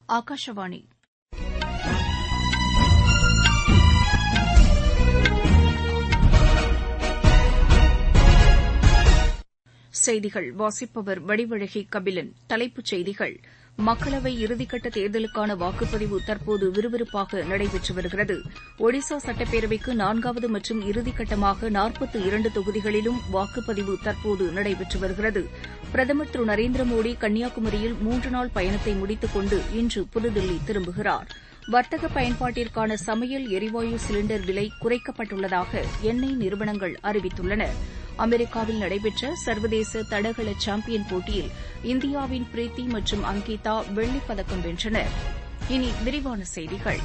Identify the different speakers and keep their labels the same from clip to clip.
Speaker 1: ஆகாஷவாணி செய்திகள் வாசிப்பவர் வடிவழகி கபிலன் தலைப்புச் செய்திகள் மக்களவை இறுதிக்கட்ட தேர்தலுக்கான வாக்குப்பதிவு தற்போது விறுவிறுப்பாக நடைபெற்று வருகிறது ஒடிசா சட்டப்பேரவைக்கு நான்காவது மற்றும் இறுதிக்கட்டமாக நாற்பத்து இரண்டு தொகுதிகளிலும் வாக்குப்பதிவு தற்போது நடைபெற்று வருகிறது பிரதமர் திரு நரேந்திர மோடி கன்னியாகுமரியில் மூன்று நாள் பயணத்தை முடித்துக் கொண்டு இன்று புதுதில்லி திரும்புகிறார் வர்த்தக பயன்பாட்டிற்கான சமையல் எரிவாயு சிலிண்டர் விலை குறைக்கப்பட்டுள்ளதாக எண்ணெய் நிறுவனங்கள் அறிவித்துள்ளன அமெரிக்காவில் நடைபெற்ற சர்வதேச தடகள சாம்பியன் போட்டியில் இந்தியாவின் பிரீத்தி மற்றும் அங்கிதா வெள்ளிப் பதக்கம் வென்றனர் இனி விரிவான செய்திகள்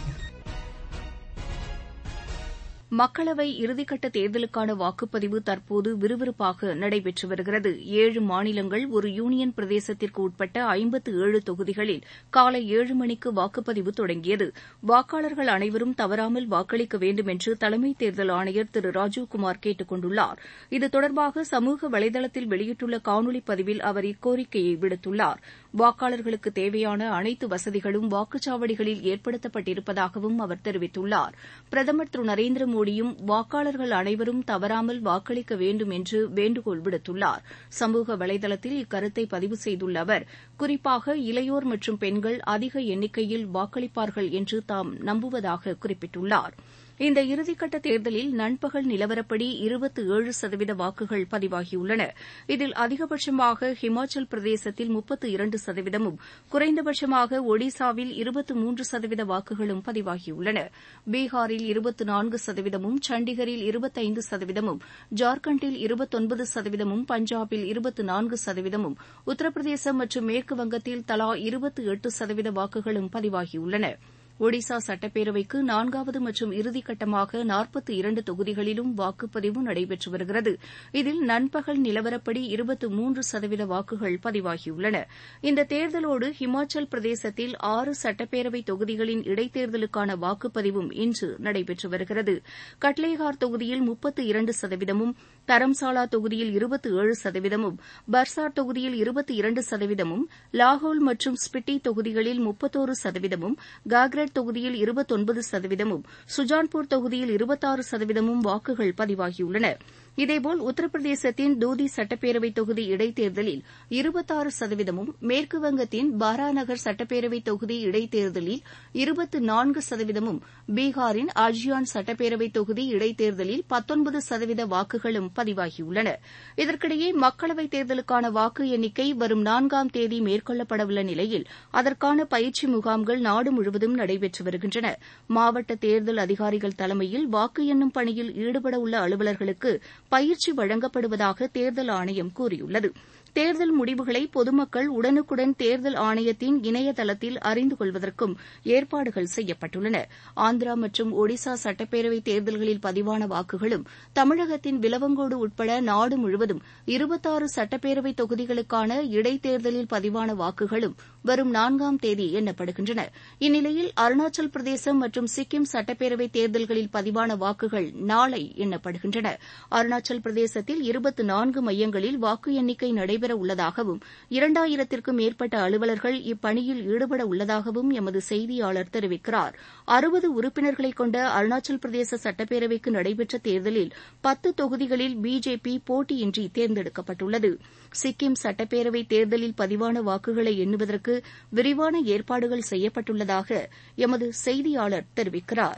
Speaker 1: மக்களவை இறுதிக்கட்ட தேர்தலுக்கான வாக்குப்பதிவு தற்போது விறுவிறுப்பாக நடைபெற்று வருகிறது ஏழு மாநிலங்கள் ஒரு யூனியன் பிரதேசத்திற்கு உட்பட்ட ஐம்பத்து ஏழு தொகுதிகளில் காலை ஏழு மணிக்கு வாக்குப்பதிவு தொடங்கியது வாக்காளர்கள் அனைவரும் தவறாமல் வாக்களிக்க வேண்டும் என்று தலைமை தேர்தல் ஆணையர் திரு ராஜீவ்குமார் கேட்டுக் கொண்டுள்ளார் இது தொடர்பாக சமூக வலைதளத்தில் வெளியிட்டுள்ள காணொலி பதிவில் அவர் இக்கோரிக்கையை விடுத்துள்ளார் வாக்காளர்களுக்கு தேவையான அனைத்து வசதிகளும் வாக்குச்சாவடிகளில் ஏற்படுத்தப்பட்டிருப்பதாகவும் அவர் தெரிவித்துள்ளார் பிரதமர் திரு நரேந்திர மோடியும் வாக்காளர்கள் அனைவரும் தவறாமல் வாக்களிக்க வேண்டும் என்று வேண்டுகோள் விடுத்துள்ளார் சமூக வலைதளத்தில் இக்கருத்தை பதிவு செய்துள்ள அவர் குறிப்பாக இளையோர் மற்றும் பெண்கள் அதிக எண்ணிக்கையில் வாக்களிப்பார்கள் என்று தாம் நம்புவதாக குறிப்பிட்டுள்ளார் இந்த இறுதிக்கட்ட தேர்தலில் நண்பகல் நிலவரப்படி இருபத்து ஏழு சதவீத வாக்குகள் பதிவாகியுள்ளன இதில் அதிகபட்சமாக ஹிமாச்சல் பிரதேசத்தில் முப்பத்து இரண்டு சதவீதமும் குறைந்தபட்சமாக ஒடிசாவில் இருபத்து மூன்று சதவீத வாக்குகளும் பதிவாகியுள்ளன பீகாரில் இருபத்து நான்கு சதவீதமும் சண்டிகரில் இருபத்தைந்து சதவீதமும் ஜார்க்கண்டில் இருபத்தொன்பது சதவீதமும் பஞ்சாபில் இருபத்து நான்கு சதவீதமும் உத்தரப்பிரதேசம் மற்றும் மேற்குவங்கத்தில் தலா இருபத்து எட்டு சதவீத வாக்குகளும் பதிவாகியுள்ளன ஒடிசா சட்டப்பேரவைக்கு நான்காவது மற்றும் இறுதிக்கட்டமாக நாற்பத்து இரண்டு தொகுதிகளிலும் வாக்குப்பதிவு நடைபெற்று வருகிறது இதில் நண்பகல் நிலவரப்படி இருபத்து மூன்று சதவீத வாக்குகள் பதிவாகியுள்ளன இந்த தேர்தலோடு ஹிமாச்சல் பிரதேசத்தில் ஆறு சட்டப்பேரவை தொகுதிகளின் இடைத்தேர்தலுக்கான வாக்குப்பதிவும் இன்று நடைபெற்று வருகிறது கட்லேகார் தொகுதியில் முப்பத்து இரண்டு சதவீதமும் தரம்சாலா தொகுதியில் இருபத்து ஏழு சதவீதமும் பர்சார் தொகுதியில் இருபத்தி இரண்டு சதவீதமும் லாஹோல் மற்றும் ஸ்பிட்டி தொகுதிகளில் முப்பத்தோரு சதவீதமும் காக்ரட் தொகுதியில் இருபத்தொன்பது சதவீதமும் சுஜான்பூர் தொகுதியில் இருபத்தாறு சதவீதமும் வாக்குகள் பதிவாகியுள்ளன இதேபோல் உத்தரப்பிரதேசத்தின் தூதி சட்டப்பேரவை தொகுதி இடைத்தேர்தலில் இருபத்தாறு சதவீதமும் மேற்குவங்கத்தின் பாராநகர் சட்டப்பேரவை தொகுதி இடைத்தேர்தலில் இருபத்து நான்கு சதவீதமும் பீகாரின் அஜியான் சட்டப்பேரவை தொகுதி இடைத்தேர்தலில் பத்தொன்பது சதவீத வாக்குகளும் பதிவாகியுள்ளன இதற்கிடையே மக்களவைத் தேர்தலுக்கான வாக்கு எண்ணிக்கை வரும் நான்காம் தேதி மேற்கொள்ளப்படவுள்ள நிலையில் அதற்கான பயிற்சி முகாம்கள் நாடு முழுவதும் நடைபெற்று வருகின்றன மாவட்ட தேர்தல் அதிகாரிகள் தலைமையில் வாக்கு எண்ணும் பணியில் ஈடுபடவுள்ள அலுவலர்களுக்கு பயிற்சி வழங்கப்படுவதாக தேர்தல் ஆணையம் கூறியுள்ளது தேர்தல் முடிவுகளை பொதுமக்கள் உடனுக்குடன் தேர்தல் ஆணையத்தின் இணையதளத்தில் அறிந்து கொள்வதற்கும் ஏற்பாடுகள் செய்யப்பட்டுள்ளன ஆந்திரா மற்றும் ஒடிசா சட்டப்பேரவை தேர்தல்களில் பதிவான வாக்குகளும் தமிழகத்தின் விலவங்கோடு உட்பட நாடு முழுவதும் இருபத்தாறு சட்டப்பேரவை தொகுதிகளுக்கான இடைத்தேர்தலில் பதிவான வாக்குகளும் வரும் நான்காம் தேதி எண்ணப்படுகின்றன இந்நிலையில் அருணாச்சல் பிரதேசம் மற்றும் சிக்கிம் சட்டப்பேரவை தேர்தல்களில் பதிவான வாக்குகள் நாளை எண்ணப்படுகின்றன அருணாச்சல் பிரதேசத்தில் இருபத்து நான்கு மையங்களில் வாக்கு எண்ணிக்கை நடைபெற உள்ளதாகவும் இரண்டாயிரத்திற்கும் மேற்பட்ட அலுவலர்கள் இப்பணியில் ஈடுபட உள்ளதாகவும் எமது செய்தியாளர் தெரிவிக்கிறார் அறுபது உறுப்பினர்களை கொண்ட அருணாச்சல் பிரதேச சட்டப்பேரவைக்கு நடைபெற்ற தேர்தலில் பத்து தொகுதிகளில் பிஜேபி போட்டியின்றி தேர்ந்தெடுக்கப்பட்டுள்ளது சிக்கிம் சட்டப்பேரவை தேர்தலில் பதிவான வாக்குகளை எண்ணுவதற்கு விரிவான ஏற்பாடுகள் செய்யப்பட்டுள்ளதாக எமது செய்தியாளர் தெரிவிக்கிறார்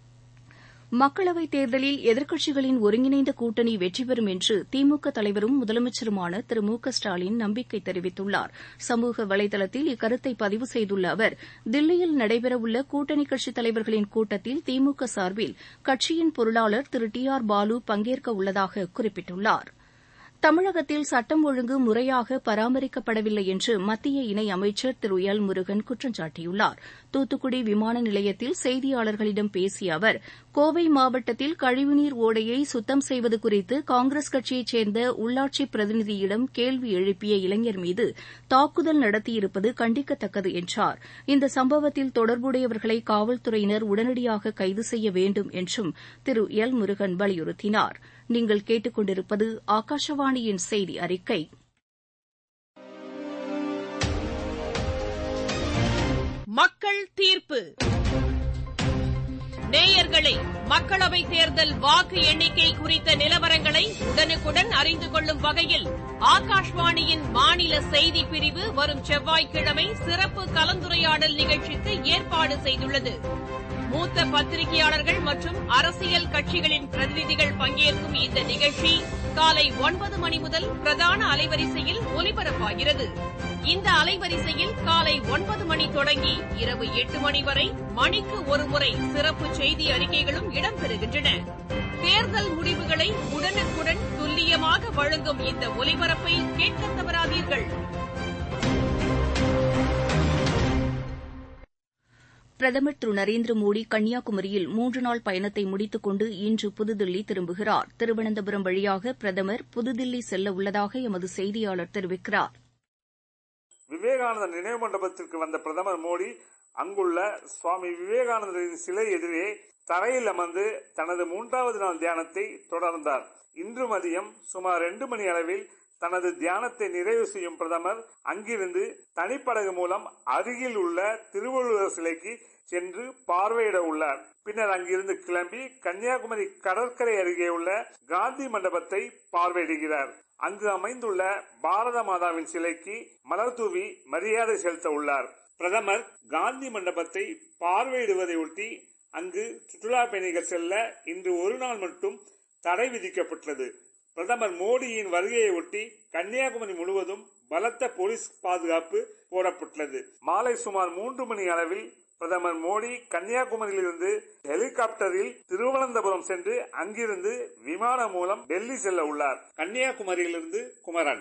Speaker 1: மக்களவைத் தேர்தலில் எதிர்க்கட்சிகளின் ஒருங்கிணைந்த கூட்டணி வெற்றி பெறும் என்று திமுக தலைவரும் முதலமைச்சருமான திரு மு க ஸ்டாலின் நம்பிக்கை தெரிவித்துள்ளார் சமூக வலைதளத்தில் இக்கருத்தை பதிவு செய்துள்ள அவர் தில்லியில் நடைபெறவுள்ள கூட்டணி கட்சித் தலைவர்களின் கூட்டத்தில் திமுக சார்பில் கட்சியின் பொருளாளர் திரு டி ஆர் பாலு பங்கேற்க உள்ளதாக குறிப்பிட்டுள்ளார் தமிழகத்தில் சட்டம் ஒழுங்கு முறையாக பராமரிக்கப்படவில்லை என்று மத்திய இணை அமைச்சர் திரு எல் முருகன் குற்றம் சாட்டியுள்ளார் தூத்துக்குடி விமான நிலையத்தில் செய்தியாளர்களிடம் பேசிய அவர் கோவை மாவட்டத்தில் கழிவுநீர் ஓடையை சுத்தம் செய்வது குறித்து காங்கிரஸ் கட்சியைச் சேர்ந்த உள்ளாட்சி பிரதிநிதியிடம் கேள்வி எழுப்பிய இளைஞர் மீது தாக்குதல் நடத்தியிருப்பது கண்டிக்கத்தக்கது என்றார் இந்த சம்பவத்தில் தொடர்புடையவர்களை காவல்துறையினர் உடனடியாக கைது செய்ய வேண்டும் என்றும் திரு எல் முருகன் வலியுறுத்தினார் நீங்கள் கேட்டுக்கொண்டிருப்பது ஆகாஷவாணியின் செய்தி அறிக்கை
Speaker 2: மக்கள் தீர்ப்பு நேயர்களே மக்களவைத் தேர்தல் வாக்கு எண்ணிக்கை குறித்த நிலவரங்களை உடனுக்குடன் அறிந்து கொள்ளும் வகையில் ஆகாஷ்வாணியின் மாநில செய்திப் பிரிவு வரும் செவ்வாய்க்கிழமை சிறப்பு கலந்துரையாடல் நிகழ்ச்சிக்கு ஏற்பாடு செய்துள்ளது மூத்த பத்திரிகையாளர்கள் மற்றும் அரசியல் கட்சிகளின் பிரதிநிதிகள் பங்கேற்கும் இந்த நிகழ்ச்சி காலை ஒன்பது மணி முதல் பிரதான அலைவரிசையில் ஒலிபரப்பாகிறது இந்த அலைவரிசையில் காலை ஒன்பது மணி தொடங்கி இரவு எட்டு மணி வரை மணிக்கு ஒருமுறை சிறப்பு செய்தி அறிக்கைகளும் இடம்பெறுகின்றன தேர்தல் முடிவுகளை உடனுக்குடன் துல்லியமாக வழங்கும் இந்த ஒலிபரப்பை கேட்க தவறாதீர்கள்
Speaker 1: பிரதமர் திரு நரேந்திர மோடி கன்னியாகுமரியில் மூன்று நாள் பயணத்தை முடித்துக் கொண்டு இன்று புதுதில்லி திரும்புகிறார் திருவனந்தபுரம் வழியாக பிரதமர் புதுதில்லி செல்ல உள்ளதாக எமது செய்தியாளர் தெரிவிக்கிறார்
Speaker 3: விவேகானந்தர் நினைவு மண்டபத்திற்கு வந்த பிரதமர் மோடி அங்குள்ள சுவாமி விவேகானந்தரின் சிலை எதிரே தரையில் அமர்ந்து தனது மூன்றாவது நாள் தியானத்தை தொடர்ந்தார் இன்று மதியம் சுமார் இரண்டு மணி அளவில் தனது தியானத்தை நிறைவு செய்யும் பிரதமர் அங்கிருந்து தனிப்படகு மூலம் அருகில் உள்ள திருவள்ளுவர் சிலைக்கு சென்று பார்வையிட உள்ளார் பின்னர் அங்கிருந்து கிளம்பி கன்னியாகுமரி கடற்கரை அருகே உள்ள காந்தி மண்டபத்தை பார்வையிடுகிறார் அங்கு அமைந்துள்ள பாரத மாதாவின் சிலைக்கு மலர் தூவி மரியாதை செலுத்த உள்ளார் பிரதமர் காந்தி மண்டபத்தை பார்வையிடுவதை ஒட்டி அங்கு சுற்றுலா பயணிகள் செல்ல இன்று ஒரு நாள் மட்டும் தடை விதிக்கப்பட்டுள்ளது பிரதமர் மோடியின் வருகையை ஒட்டி கன்னியாகுமரி முழுவதும் பலத்த போலீஸ் பாதுகாப்பு போடப்பட்டுள்ளது மாலை சுமார் மூன்று மணி அளவில் பிரதமர் மோடி கன்னியாகுமரியிலிருந்து ஹெலிகாப்டரில் திருவனந்தபுரம் சென்று அங்கிருந்து விமானம் மூலம் டெல்லி செல்ல உள்ளார் கன்னியாகுமரியிலிருந்து குமரன்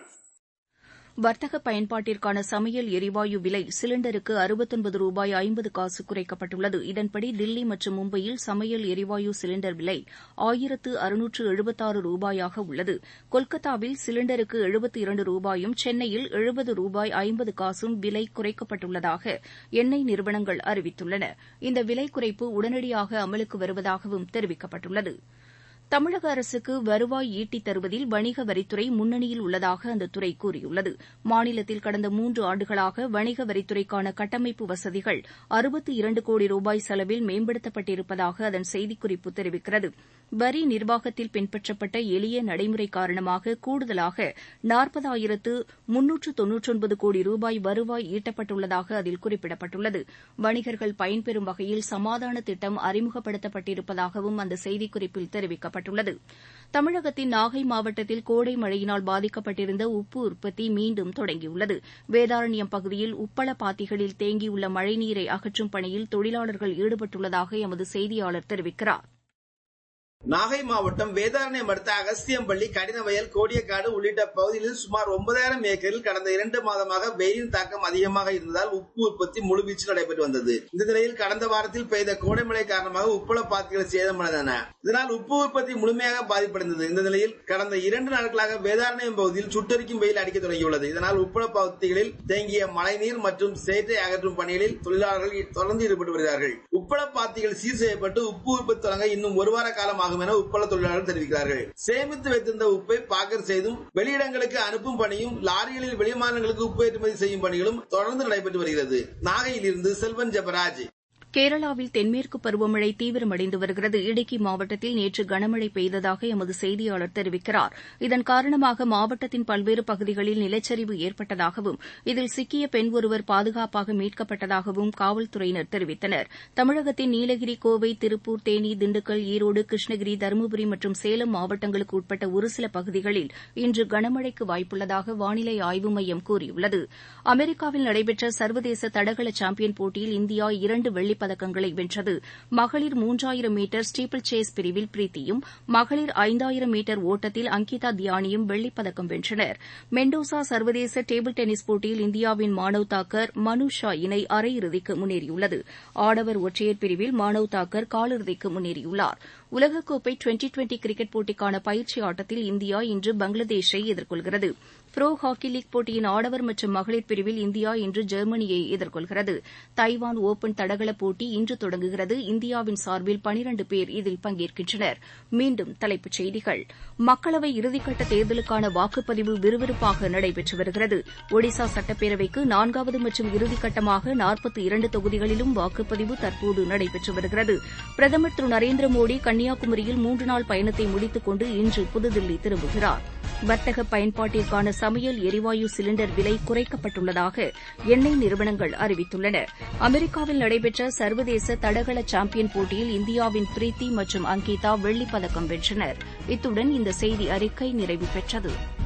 Speaker 1: வர்த்தக பயன்பாட்டிற்கான சமையல் எரிவாயு விலை சிலிண்டருக்கு அறுபத்தொன்பது ரூபாய் ஐம்பது காசு குறைக்கப்பட்டுள்ளது இதன்படி தில்லி மற்றும் மும்பையில் சமையல் எரிவாயு சிலிண்டர் விலை ஆயிரத்து அறுநூற்று எழுபத்தாறு ரூபாயாக உள்ளது கொல்கத்தாவில் சிலிண்டருக்கு எழுபத்தி இரண்டு ரூபாயும் சென்னையில் எழுபது ரூபாய் ஐம்பது காசும் விலை குறைக்கப்பட்டுள்ளதாக எண்ணெய் நிறுவனங்கள் அறிவித்துள்ளன இந்த விலை குறைப்பு உடனடியாக அமலுக்கு வருவதாகவும் தெரிவிக்கப்பட்டுள்ளது தமிழக அரசுக்கு வருவாய் ஈட்டித் தருவதில் வணிக வரித்துறை முன்னணியில் உள்ளதாக அந்த துறை கூறியுள்ளது மாநிலத்தில் கடந்த மூன்று ஆண்டுகளாக வணிக வரித்துறைக்கான கட்டமைப்பு வசதிகள் அறுபத்தி இரண்டு கோடி ரூபாய் செலவில் மேம்படுத்தப்பட்டிருப்பதாக அதன் செய்திக்குறிப்பு தெரிவிக்கிறது வரி நிர்வாகத்தில் பின்பற்றப்பட்ட எளிய நடைமுறை காரணமாக கூடுதலாக நாற்பதாயிரத்து முன்னூற்று தொன்னூற்றொன்பது கோடி ரூபாய் வருவாய் ஈட்டப்பட்டுள்ளதாக அதில் குறிப்பிடப்பட்டுள்ளது வணிகர்கள் பயன்பெறும் வகையில் சமாதான திட்டம் அறிமுகப்படுத்தப்பட்டிருப்பதாகவும் அந்த செய்திக்குறிப்பில் தெரிவிக்கப்பட்டுள்ளது தமிழகத்தின் நாகை மாவட்டத்தில் கோடை மழையினால் பாதிக்கப்பட்டிருந்த உப்பு உற்பத்தி மீண்டும் தொடங்கியுள்ளது வேதாரண்யம் பகுதியில் உப்பள பாத்திகளில் தேங்கியுள்ள மழைநீரை அகற்றும் பணியில் தொழிலாளர்கள் ஈடுபட்டுள்ளதாக எமது செய்தியாளர் தெரிவிக்கிறார்
Speaker 4: நாகை மாவட்டம் வேதாரண்யம் அடுத்த அகஸ்தியம்பள்ளி கடினவயல் கோடியக்காடு உள்ளிட்ட பகுதிகளில் சுமார் ஒன்பதாயிரம் ஏக்கரில் கடந்த இரண்டு மாதமாக வெயிலின் தாக்கம் அதிகமாக இருந்ததால் உப்பு உற்பத்தி முழுவீச்சில் நடைபெற்று வந்தது இந்த நிலையில் கடந்த வாரத்தில் பெய்த கோடைமழை காரணமாக உப்பள பாத்திகள் சேதமடைந்தன இதனால் உப்பு உற்பத்தி முழுமையாக பாதிப்படைந்தது இந்த நிலையில் கடந்த இரண்டு நாட்களாக வேதாரண்யம் பகுதியில் சுட்டரிக்கும் வெயில் அடிக்க தொடங்கியுள்ளது இதனால் உப்பள பாத்திகளில் தேங்கிய மழைநீர் மற்றும் சேற்றை அகற்றும் பணிகளில் தொழிலாளர்கள் தொடர்ந்து ஈடுபட்டு வருகிறார்கள் உப்பள பாத்திகள் சீர் செய்யப்பட்டு உப்பு உற்பத்தி தொடங்க இன்னும் ஒரு வார காலம் ஆகும் என உப்பள தொழிலாளர்கள் தெரிவிக்கிறார்கள் சேமித்து வைத்திருந்த உப்பை பாக்கர் செய்தும் வெளியிடங்களுக்கு அனுப்பும் பணியும் லாரிகளில் வெளிமாநிலங்களுக்கு உப்பு ஏற்றுமதி செய்யும் பணிகளும் தொடர்ந்து நடைபெற்று வருகிறது நாகையில் இருந்து செல்வன் ஜெபராஜ்
Speaker 1: கேரளாவில் தென்மேற்கு பருவமழை தீவிரமடைந்து வருகிறது இடுக்கி மாவட்டத்தில் நேற்று கனமழை பெய்ததாக எமது செய்தியாளர் தெரிவிக்கிறார் இதன் காரணமாக மாவட்டத்தின் பல்வேறு பகுதிகளில் நிலச்சரிவு ஏற்பட்டதாகவும் இதில் சிக்கிய பெண் ஒருவர் பாதுகாப்பாக மீட்கப்பட்டதாகவும் காவல்துறையினர் தெரிவித்தனர் தமிழகத்தின் நீலகிரி கோவை திருப்பூர் தேனி திண்டுக்கல் ஈரோடு கிருஷ்ணகிரி தருமபுரி மற்றும் சேலம் மாவட்டங்களுக்கு உட்பட்ட ஒரு சில பகுதிகளில் இன்று கனமழைக்கு வாய்ப்புள்ளதாக வானிலை ஆய்வு மையம் கூறியுள்ளது அமெரிக்காவில் நடைபெற்ற சர்வதேச தடகள சாம்பியன் போட்டியில் இந்தியா இரண்டு வெள்ளிப் பதக்கங்களை வென்றது மகளிர் மூன்றாயிரம் மீட்டர் ஸ்டீப்பிள் சேஸ் பிரிவில் பிரீத்தியும் மகளிர் ஐந்தாயிரம் மீட்டர் ஓட்டத்தில் அங்கிதா தியானியும் வெள்ளிப் பதக்கம் வென்றனர் மெண்டோசா சர்வதேச டேபிள் டென்னிஸ் போட்டியில் இந்தியாவின் மானவ் தாக்கர் மனு ஷா இணை அரையிறுதிக்கு முன்னேறியுள்ளது ஆடவர் ஒற்றையர் பிரிவில் மானவ் தாக்கர் காலிறுதிக்கு முன்னேறியுள்ளார் உலகக்கோப்பை டுவெண்டி டுவெண்டி கிரிக்கெட் போட்டிக்கான பயிற்சி ஆட்டத்தில் இந்தியா இன்று பங்களாதேஷை எதிர்கொள்கிறது புரோ ஹாக்கி லீக் போட்டியின் ஆடவர் மற்றும் மகளிர் பிரிவில் இந்தியா இன்று ஜெர்மனியை எதிர்கொள்கிறது தைவான் ஒபன் தடகள போட்டி இன்று தொடங்குகிறது இந்தியாவின் சார்பில் பனிரண்டு பேர் இதில் பங்கேற்கின்றனர் மீண்டும் தலைப்புச் செய்திகள் மக்களவை இறுதிக்கட்ட தேர்தலுக்கான வாக்குப்பதிவு விறுவிறுப்பாக நடைபெற்று வருகிறது ஒடிசா சட்டப்பேரவைக்கு நான்காவது மற்றும் இறுதிக்கட்டமாக நாற்பத்தி இரண்டு தொகுதிகளிலும் வாக்குப்பதிவு தற்போது நடைபெற்று வருகிறது பிரதமர் திரு நரேந்திர மோடி கன்னியாகுமரியில் மூன்று நாள் பயணத்தை முடித்துக் கொண்டு இன்று புதுதில்லி திரும்புகிறார் வர்த்தக பயன்பாட்டிற்கான சமையல் எரிவாயு சிலிண்டர் விலை குறைக்கப்பட்டுள்ளதாக எண்ணெய் நிறுவனங்கள் அறிவித்துள்ளன அமெரிக்காவில் நடைபெற்ற சர்வதேச தடகள சாம்பியன் போட்டியில் இந்தியாவின் பிரீத்தி மற்றும் அங்கிதா வெள்ளிப் பதக்கம் வென்றனர் இத்துடன் இந்த செய்தி அறிக்கை நிறைவு பெற்றது